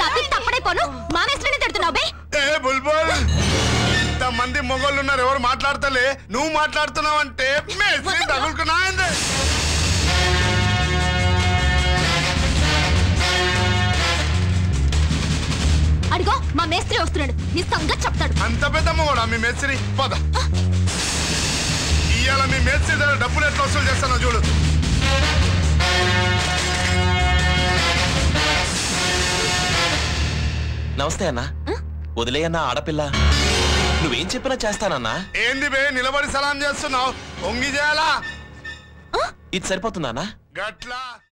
తప్పి తప్పడైపోను మా మేస్త్రిని తిడుతున్నావు బే ఏ బుల్బుల్ ఇంతమంది మొగోళ్ళు ఉన్నారు ఎవరు మాట్లాడతలే నువ్వు మాట్లాడుతున్నావు అంటే మేస్త్రి తగులుకున్నా ఏంది? అడిగో మా మేస్త్రి వస్తున్నాడు నీ సంగతి చెప్తాడు అంత పెద్ద మొగోడా మీ మేస్త్రి పద ఇవాళ మీ మేస్త్రి దగ్గర డబ్బులు ఎట్లా వసూలు చేస్తానో చూడు నమస్తే అన్నా వదిలేయన్నా ఆడపిల్ల నువ్వేం చెప్పినా చేస్తానన్నా ఏంది బే నిలబడి సలాం చేస్తున్నావు ఒంగి చేయాలా ఇది సరిపోతుందా అన్నా గట్లా